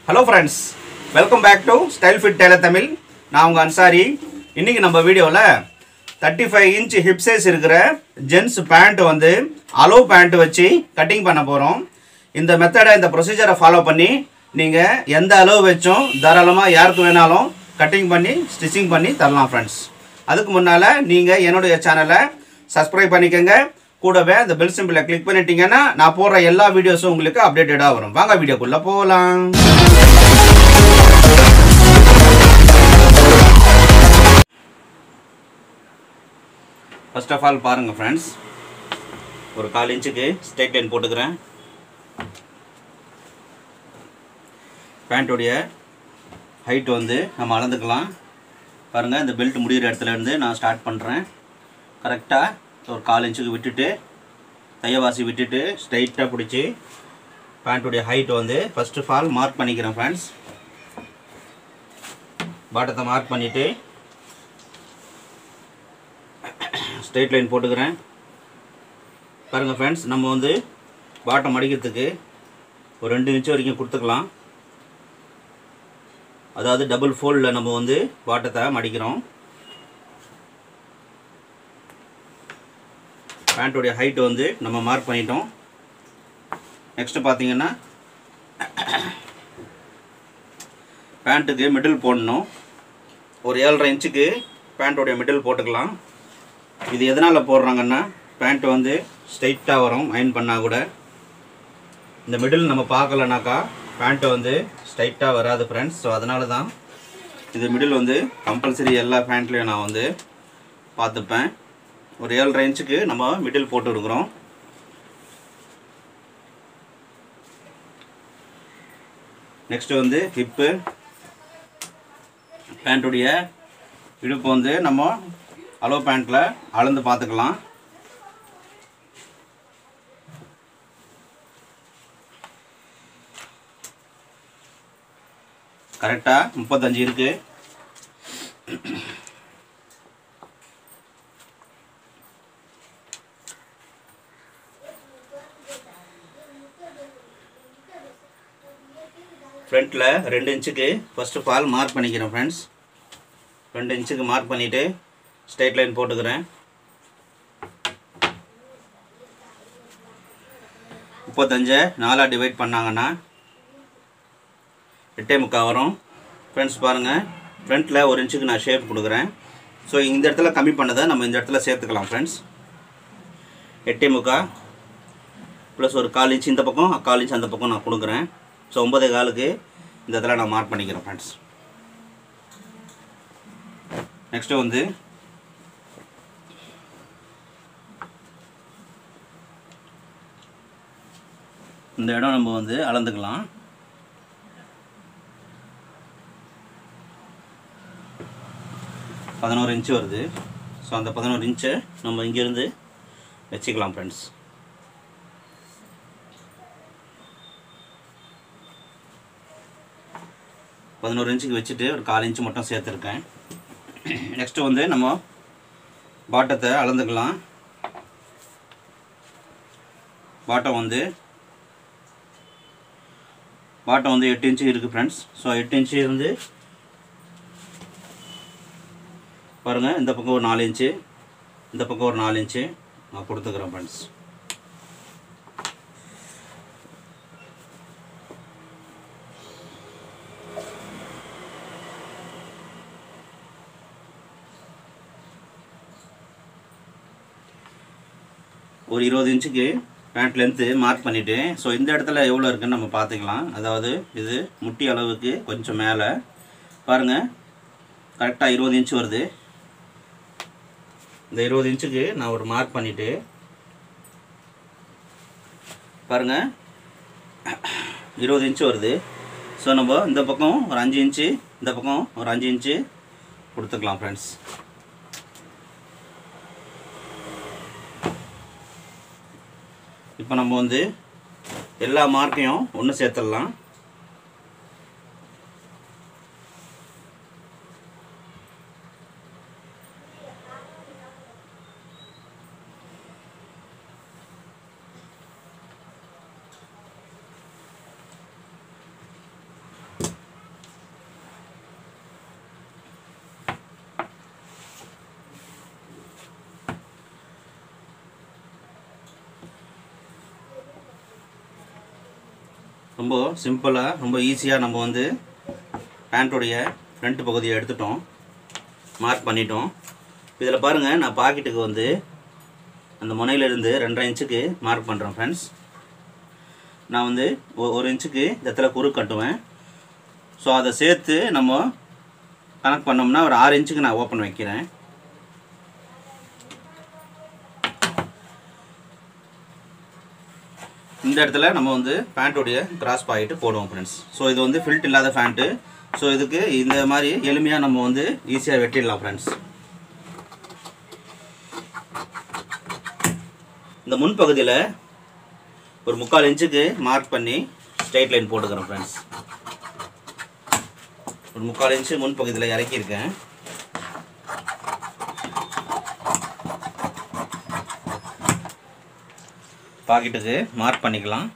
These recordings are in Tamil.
hello friends welcome back to style fit tailor Tamil நான் உங்கள் அன்சாரி இன்றைக்கி நம்ம வீடியோவில் thirty five inch hip size இருக்கிற ஜென்ஸ் பேண்ட் வந்து அலோ பேண்ட் வச்சு கட்டிங் பண்ண போகிறோம் இந்த மெத்தடை இந்த ப்ரொசீஜரை ஃபாலோ பண்ணி நீங்கள் எந்த அளவு வச்சும் தாராளமாக யாருக்கு வேணாலும் கட்டிங் பண்ணி ஸ்டிச்சிங் பண்ணி தரலாம் ஃப்ரெண்ட்ஸ் அதுக்கு முன்னால் நீங்கள் என்னுடைய சேனலை சப்ஸ்கிரைப் பண்ணிக்கோங்க கூடவே அந்த பெல் சிம்பிளை கிளிக் பண்ணிட்டீங்கன்னா நான் போடுற எல்லா வீடியோஸும் உங்களுக்கு அப்டேட்டடாக வரும் வாங்க வீடியோக்குள்ளே போகலாம் ஃபர்ஸ்ட் ஆஃப் ஆல் பாருங்கள் ஃப்ரெண்ட்ஸ் ஒரு கால் இன்ச்சுக்கு ஸ்ட்ரைட் லைன் போட்டுக்கிறேன் பேண்ட்டுடைய ஹைட் வந்து நம்ம அளந்துக்கலாம் பாருங்கள் இந்த பெல்ட் முடிகிற இடத்துல இருந்து நான் ஸ்டார்ட் பண்ணுறேன் கரெக்டாக ஒரு கால் இன்ச்சுக்கு விட்டுட்டு தையவாசி விட்டுட்டு ஸ்ட்ரைட்டாக பிடிச்சி பேண்ட்டுடைய ஹைட் வந்து ஃபஸ்ட்டு ஆஃப் ஆல் மார்க் பண்ணிக்கிறேன் ஃப்ரெண்ட்ஸ் பாட்டத்தை மார்க் பண்ணிவிட்டு ஸ்ட்ரைட் லைன் போட்டுக்கிறேன் பாருங்கள் ஃப்ரெண்ட்ஸ் நம்ம வந்து பாட்டம் மடிக்கிறதுக்கு ஒரு ரெண்டு இன்ச்சு வரைக்கும் கொடுத்துக்கலாம் அதாவது டபுள் ஃபோல்டில் நம்ம வந்து பாட்டத்தை மடிக்கிறோம் பேண்ட்டுடைய ஹைட் வந்து நம்ம மார்க் பண்ணிட்டோம் நெக்ஸ்ட்டு பார்த்தீங்கன்னா பேண்ட்டுக்கு மிடில் போடணும் ஒரு ஏழரை இன்ச்சுக்கு பேண்ட்டுடைய மிடில் போட்டுக்கலாம் இது எதனால் போடுறாங்கன்னா பேண்ட் வந்து ஸ்ட்ரைட்டாக வரும் அயன் பண்ணால் கூட இந்த மிடில் நம்ம பார்க்கலனாக்கா பேண்ட்டு வந்து ஸ்ட்ரைட்டாக வராது ஃப்ரெண்ட்ஸ் ஸோ அதனால தான் இது மிடில் வந்து கம்பல்சரி எல்லா பேண்ட்லேயும் நான் வந்து பார்த்துப்பேன் ஒரு ஏழரை இன்ச்சுக்கு நம்ம மிடில் போட்டு இருக்கிறோம் நெக்ஸ்ட்டு வந்து ஹிப்பு பேண்ட்டுடைய இடுப்பு வந்து நம்ம அலோ பேண்ட்டில் அளந்து பார்த்துக்கலாம் கரெக்டாக முப்பத்தஞ்சு இருக்குது ஃப்ரண்ட்டில் ரெண்டு இன்ச்சுக்கு ஃபஸ்ட்டு ஆஃப் ஆல் மார்க் பண்ணிக்கிறேன் ஃப்ரெண்ட்ஸ் ரெண்டு இன்ச்சுக்கு மார்க் பண்ணிவிட்டு ஸ்ட்ரைட் லைன் போட்டுக்கிறேன் முப்பத்தஞ்சை நாலாக டிவைட் பண்ணாங்கன்னா எட்டே முக்கால் வரும் ஃப்ரெண்ட்ஸ் பாருங்கள் ஃப்ரண்ட்டில் ஒரு இன்ச்சுக்கு நான் ஷேப் கொடுக்குறேன் ஸோ இந்த இடத்துல கம்மி பண்ணதை நம்ம இந்த இடத்துல சேர்த்துக்கலாம் ஃப்ரெண்ட்ஸ் எட்டே முக்கால் ப்ளஸ் ஒரு கால் இன்ச் இந்த பக்கம் கால் இன்ச் அந்த பக்கம் நான் கொடுக்குறேன் ஸோ ஒம்பதே காலுக்கு இந்த இடத்துல நான் மார்க் பண்ணிக்கிறேன் ஃப்ரெண்ட்ஸ் நெக்ஸ்ட்டு வந்து இந்த இடம் நம்ம வந்து அளந்துக்கலாம் பதினோரு இன்ச்சு வருது ஸோ அந்த பதினோரு இன்ச்சை நம்ம இங்கேருந்து வச்சுக்கலாம் ஃப்ரெண்ட்ஸ் பதினோரு இன்ச்சுக்கு வச்சுட்டு ஒரு கால் இன்ச்சு மட்டும் சேர்த்துருக்கேன் நெக்ஸ்ட்டு வந்து நம்ம பாட்டத்தை அளந்துக்கலாம் பாட்டம் வந்து பாட்டம் வந்து எட்டு இன்ச்சு இருக்குது ஃப்ரெண்ட்ஸ் ஸோ எட்டு இன்ச்சு இருந்து பாருங்கள் இந்த பக்கம் ஒரு நாலு இன்ச்சு இந்த பக்கம் ஒரு நாலு இன்ச்சு நான் கொடுத்துக்கிறேன் ஃப்ரெண்ட்ஸ் ஒரு இருபது இன்ச்சுக்கு பேண்ட் லென்த்து மார்க் பண்ணிவிட்டு ஸோ இந்த இடத்துல எவ்வளோ இருக்குன்னு நம்ம பார்த்துக்கலாம் அதாவது இது முட்டி அளவுக்கு கொஞ்சம் மேலே பாருங்கள் கரெக்டாக இருபது இன்ச்சு வருது இந்த இருபது இன்ச்சுக்கு நான் ஒரு மார்க் பண்ணிவிட்டு பாருங்கள் இருபது இன்ச்சு வருது ஸோ நம்ம இந்த பக்கம் ஒரு அஞ்சு இன்ச்சு இந்த பக்கம் ஒரு அஞ்சு இன்ச்சு கொடுத்துக்கலாம் ஃப்ரெண்ட்ஸ் இப்போ நம்ம வந்து எல்லா மார்க்கையும் ஒன்று சேர்த்துடலாம் ரொம்ப சிம்பிளாக ரொம்ப ஈஸியாக நம்ம வந்து பேண்ட்டுடைய ஃப்ரண்ட் பகுதியை எடுத்துட்டோம் மார்க் பண்ணிட்டோம் இதில் பாருங்கள் நான் பாக்கெட்டுக்கு வந்து அந்த முனையிலிருந்து ரெண்டரை இன்ச்சுக்கு மார்க் பண்ணுறேன் ஃப்ரெண்ட்ஸ் நான் வந்து ஒ- ஒரு இன்ச்சுக்கு இந்த இடத்துல குறு கட்டுவேன் ஸோ அதை சேர்த்து நம்ம கணக்கு பண்ணோம்னா ஒரு ஆறு இன்ச்சுக்கு நான் ஓப்பன் வைக்கிறேன் இந்த இடத்துல நம்ம வந்து பேண்ட்டுடைய கிராஸ் பாயிட்டு போடுவோம் ஃப்ரெண்ட்ஸ் ஸோ இது வந்து ஃபில்ட் இல்லாத பேண்ட்டு ஸோ இதுக்கு இந்த மாதிரி எளிமையாக நம்ம வந்து ஈஸியாக வெட்டிடலாம் ஃப்ரெண்ட்ஸ் இந்த முன் பகுதியில் ஒரு முக்கால் இன்ச்சுக்கு மார்க் பண்ணி ஸ்ட்ரைட் லைன் போட்டுக்கிறேன் ஃப்ரெண்ட்ஸ் ஒரு முக்கால் இன்ச்சு முன் பகுதியில் இறக்கியிருக்கேன் பாக்கெட்டுக்கு மார்க் பண்ணிக்கலாம்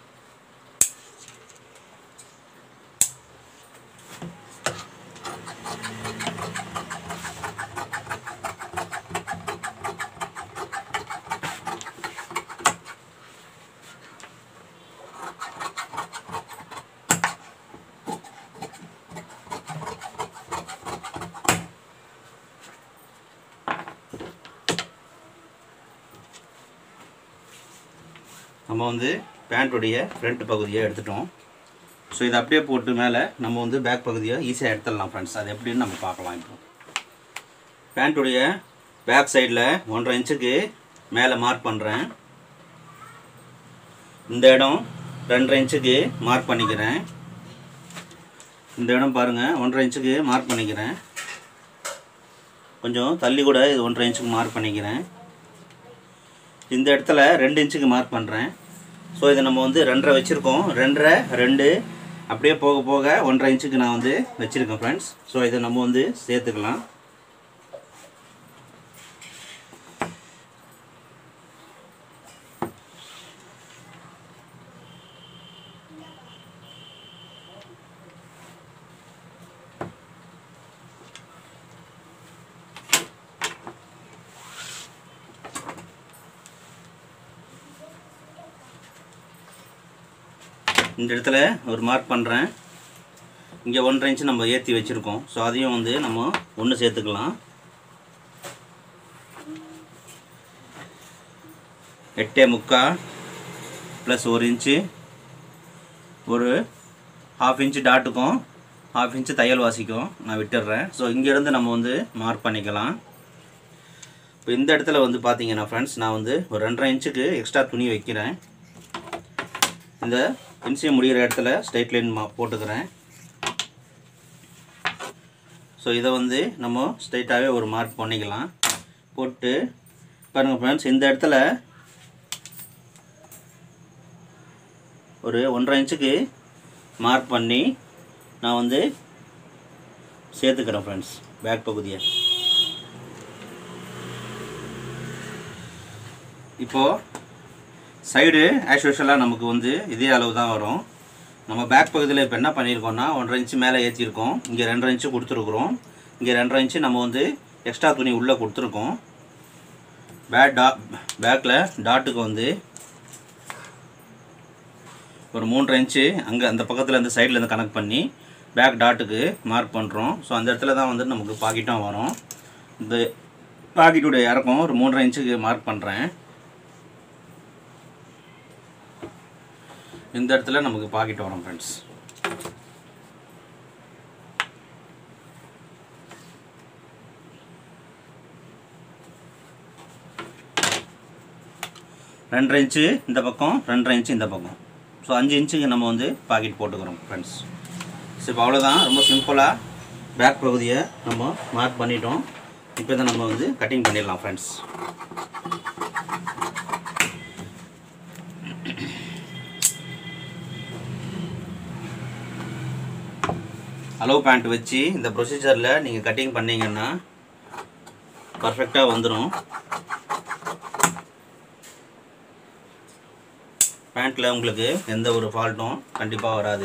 நம்ம வந்து பேண்ட்டுடைய ஃப்ரண்ட் பகுதியை எடுத்துட்டோம் ஸோ இதை அப்படியே போட்டு மேலே நம்ம வந்து பேக் பகுதியை ஈஸியாக எடுத்துடலாம் ஃப்ரெண்ட்ஸ் அது எப்படின்னு நம்ம பார்க்கலாம் இப்போ பேண்ட்டுடைய பேக் சைடில் ஒன்றரை இன்ச்சுக்கு மேலே மார்க் பண்ணுறேன் இந்த இடம் ரெண்டரை இன்ச்சுக்கு மார்க் பண்ணிக்கிறேன் இந்த இடம் பாருங்கள் ஒன்றரை இன்ச்சுக்கு மார்க் பண்ணிக்கிறேன் கொஞ்சம் தள்ளி கூட இது ஒன்றரை இன்ச்சுக்கு மார்க் பண்ணிக்கிறேன் இந்த இடத்துல ரெண்டு இன்ச்சுக்கு மார்க் பண்ணுறேன் ஸோ இதை நம்ம வந்து ரெண்டரை வச்சுருக்கோம் ரெண்டரை ரெண்டு அப்படியே போக போக ஒன்றரை இன்ச்சுக்கு நான் வந்து வச்சுருக்கேன் ஃப்ரெண்ட்ஸ் ஸோ இதை நம்ம வந்து சேர்த்துக்கலாம் இந்த இடத்துல ஒரு மார்க் பண்ணுறேன் இங்கே ஒன்றரை இன்ச்சு நம்ம ஏற்றி வச்சுருக்கோம் ஸோ அதையும் வந்து நம்ம ஒன்று சேர்த்துக்கலாம் எட்டே முக்கா ப்ளஸ் ஒரு இன்ச்சு ஒரு ஹாஃப் இன்ச்சு டாட்டுக்கும் ஹாஃப் இன்ச்சு தையல் வாசிக்கும் நான் விட்டுடுறேன் ஸோ இங்கேருந்து நம்ம வந்து மார்க் பண்ணிக்கலாம் இப்போ இந்த இடத்துல வந்து பார்த்தீங்கன்னா ஃப்ரெண்ட்ஸ் நான் வந்து ஒரு ரெண்டரை இன்ச்சுக்கு எக்ஸ்ட்ரா துணி வைக்கிறேன் இந்த இன்சியம் முடிகிற இடத்துல ஸ்ட்ரைட் லைன் மா போட்டுக்கிறேன் ஸோ இதை வந்து நம்ம ஸ்ட்ரைட்டாகவே ஒரு மார்க் பண்ணிக்கலாம் போட்டு பாருங்கள் ஃப்ரெண்ட்ஸ் இந்த இடத்துல ஒரு ஒன்றரை இன்ச்சுக்கு மார்க் பண்ணி நான் வந்து சேர்த்துக்கிறேன் ஃப்ரெண்ட்ஸ் பேக் பகுதியை இப்போது சைடு ஆஸ் யூஷுவலாக நமக்கு வந்து இதே அளவு தான் வரும் நம்ம பேக் பகுதியில் இப்போ என்ன பண்ணியிருக்கோம்னா ஒன்றரை இன்ச்சு மேலே ஏற்றிருக்கோம் இங்கே ரெண்டரை இன்ச்சு கொடுத்துருக்குறோம் இங்கே ரெண்டரை இன்ச்சு நம்ம வந்து எக்ஸ்ட்ரா துணி உள்ளே கொடுத்துருக்கோம் பேக் டா பேக்கில் டாட்டுக்கு வந்து ஒரு மூன்றரை இன்ச்சு அங்கே அந்த பக்கத்தில் இந்த சைடில் இருந்து கனெக்ட் பண்ணி பேக் டாட்டுக்கு மார்க் பண்ணுறோம் ஸோ அந்த இடத்துல தான் வந்து நமக்கு பாக்கெட்டும் வரும் இந்த பாக்கெட்டுடைய இறக்கம் ஒரு மூன்றரை இன்ச்சுக்கு மார்க் பண்ணுறேன் இந்த இடத்துல நமக்கு பாக்கெட் வரும் ஃப்ரெண்ட்ஸ் ரெண்டரை இன்ச்சு இந்த பக்கம் ரெண்டரை இன்ச்சு இந்த பக்கம் ஸோ அஞ்சு இன்ச்சுக்கு நம்ம வந்து பாக்கெட் போட்டுக்கிறோம் ஃப்ரெண்ட்ஸ் ஸோ இப்போ அவ்வளோதான் ரொம்ப சிம்பிளாக பேக் பகுதியை நம்ம மார்க் பண்ணிட்டோம் இப்போ இதை நம்ம வந்து கட்டிங் பண்ணிடலாம் ஃப்ரெண்ட்ஸ் அளவு பேண்ட் வச்சு இந்த ப்ரொசீஜரில் நீங்கள் கட்டிங் பண்ணீங்கன்னா பர்ஃபெக்டாக வந்துடும் பேண்ட்டில் உங்களுக்கு எந்த ஒரு ஃபால்ட்டும் கண்டிப்பாக வராது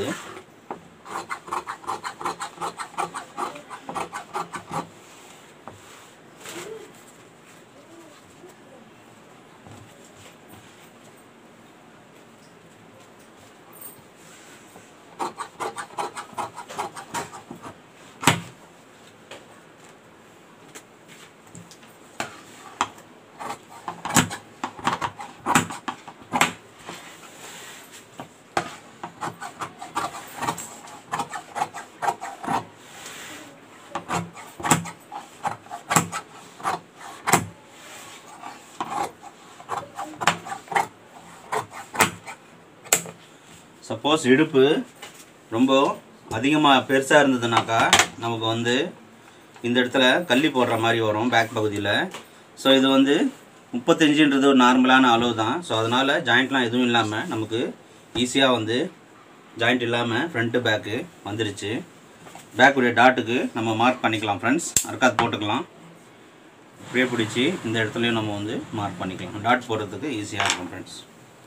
சப்போஸ் இடுப்பு ரொம்ப அதிகமாக பெருசாக இருந்ததுனாக்கா நமக்கு வந்து இந்த இடத்துல கள்ளி போடுற மாதிரி வரும் பேக் பகுதியில் ஸோ இது வந்து முப்பத்தஞ்சுன்றது ஒரு நார்மலான அளவு தான் ஸோ அதனால் ஜாயிண்ட்லாம் எதுவும் இல்லாமல் நமக்கு ஈஸியாக வந்து ஜாயிண்ட் இல்லாமல் ஃப்ரண்ட்டு பேக்கு வந்துருச்சு பேக்குடைய டாட்டுக்கு நம்ம மார்க் பண்ணிக்கலாம் ஃப்ரெண்ட்ஸ் அர்க்காத் போட்டுக்கலாம் அப்படியே பிடிச்சி இந்த இடத்துலையும் நம்ம வந்து மார்க் பண்ணிக்கலாம் டாட் போடுறதுக்கு ஈஸியாக இருக்கும் ஃப்ரெண்ட்ஸ்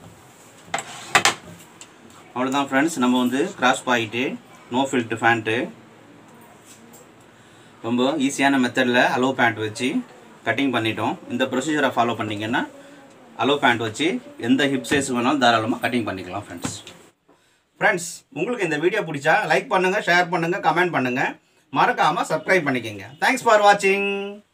அவ்வளோதான் ஃப்ரெண்ட்ஸ் நம்ம வந்து கிராஸ் பாயிட்டு நோ ஃபில்ட்டு ஃபேண்ட்டு ரொம்ப ஈஸியான மெத்தடில் அலோ பேண்ட் வச்சு கட்டிங் பண்ணிட்டோம் இந்த ப்ரொசீஜரை ஃபாலோ பண்ணிங்கன்னா அலோ பேண்ட் வச்சு எந்த ஹிப் சைஸ் வேணாலும் தாராளமாக கட்டிங் பண்ணிக்கலாம் ஃப்ரெண்ட்ஸ் ஃப்ரெண்ட்ஸ் உங்களுக்கு இந்த வீடியோ பிடிச்சா லைக் பண்ணுங்கள் ஷேர் பண்ணுங்கள் கமெண்ட் பண்ணுங்கள் மறக்காமல் சப்ஸ்கிரைப் பண்ணிக்கோங்க தேங்க்ஸ் ஃபார் வாட்சிங்